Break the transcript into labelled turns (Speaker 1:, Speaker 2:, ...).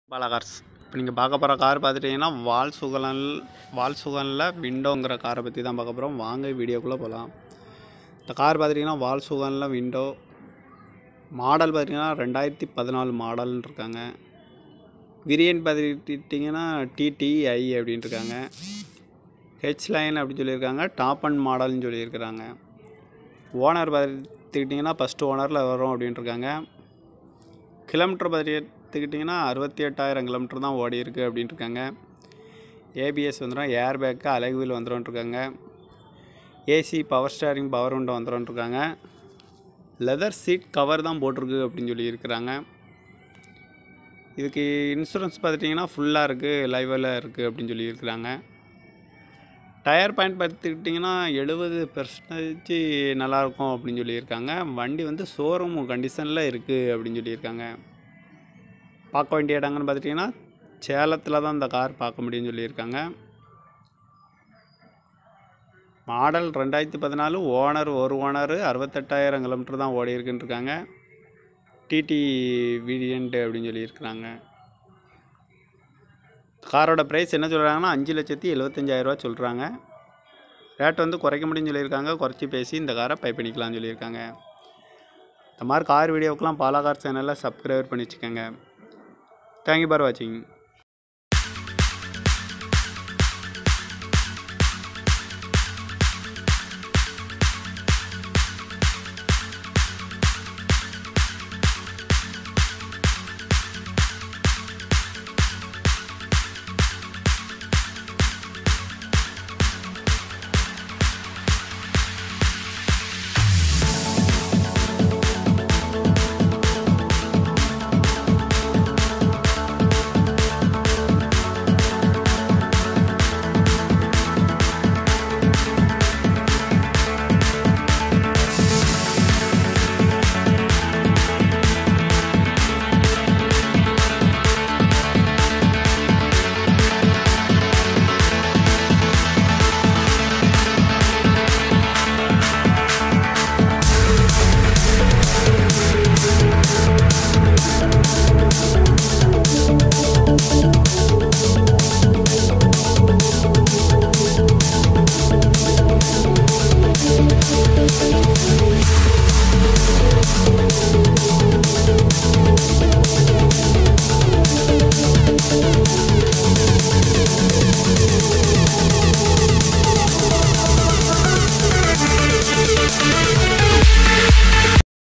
Speaker 1: Bala cars இப்போ நீங்கள் பார்க்க போகிற கார் பார்த்துட்டிங்கன்னா வால் சுகலன் வால் சுகனில் விண்டோங்கிற காரை பற்றி தான் பார்க்க போகிறோம் வாங்க வீடியோக்குள்ளே போகலாம் இந்த கார் பார்த்துட்டிங்கன்னா வால் சுகனில் விண்டோ மாடல் பார்த்திங்கன்னா ரெண்டாயிரத்தி பதினாலு மாடல்னு இருக்காங்க விரியன்ட் பார்த்துக்கிட்டிங்கன்னா டிடிஐ அப்படின்னு இருக்காங்க ஹெச் லைன் அப்படின்னு சொல்லியிருக்காங்க டாப் அண்ட் மாடல்னு சொல்லியிருக்கிறாங்க ஓனர் பார்த்துக்கிட்டிங்கன்னா ஃபஸ்ட்டு ஓனரில் வரும் அப்படின்ட்டு இருக்காங்க கிலோமீட்டர் பார்த்துக்கிட்டிங்கன்னா அறுபத்தி எட்டாயிரம் கிலோமீட்டர் தான் ஓடி இருக்குது அப்படின்ட்டு இருக்காங்க ஏபிஎஸ் வந்துடும் ஏர் பேக்கு அலகு வீல் வந்துடும் இருக்காங்க AC power steering power window வந்துடும் இருக்காங்க லெதர் சீட் கவர் தான் போட்டிருக்கு அப்படின்னு சொல்லி இருக்கிறாங்க இதுக்கு இன்சூரன்ஸ் பார்த்துட்டிங்கன்னா ஃபுல்லாக இருக்குது லைவில் இருக்குது அப்படின்னு சொல்லி இருக்கிறாங்க டயர் பாயிண்ட் பார்த்துக்கிட்டிங்கன்னா எழுபது பெர்சன்டேஜ் நல்லாயிருக்கும் அப்படின்னு சொல்லியிருக்காங்க வண்டி வந்து ஷோரூம் கண்டிஷனில் இருக்குது அப்படின்னு சொல்லியிருக்காங்க பார்க்க வேண்டிய இடங்கன்னு பார்த்துட்டிங்கன்னா சேலத்தில் தான் இந்த கார் பார்க்க முடியும்னு சொல்லியிருக்காங்க மாடல் ரெண்டாயிரத்தி பதினாலு ஓனர் ஒரு ஓனர் அறுபத்தெட்டாயிரம் கிலோமீட்டர் தான் ஓடி இருக்குன்னு இருக்காங்க டிடி வேரியண்ட் அப்படின்னு சொல்லியிருக்கிறாங்க காரோட ப்ரைஸ் என்ன சொல்கிறாங்கன்னா அஞ்சு லட்சத்தி எழுபத்தஞ்சாயிரரூவா சொல்கிறாங்க ரேட் வந்து குறைக்க முடியும்னு சொல்லியிருக்காங்க குறைச்சி பேசி இந்த காரை பை பண்ணிக்கலாம்னு சொல்லியிருக்காங்க இந்த மாதிரி கார் வீடியோக்கெலாம் பாலா கார் சேனலில் சப்ஸ்கிரைபர் பண்ணி வச்சுக்கோங்க தேங்க்யூ ஃபார் வாட்சிங்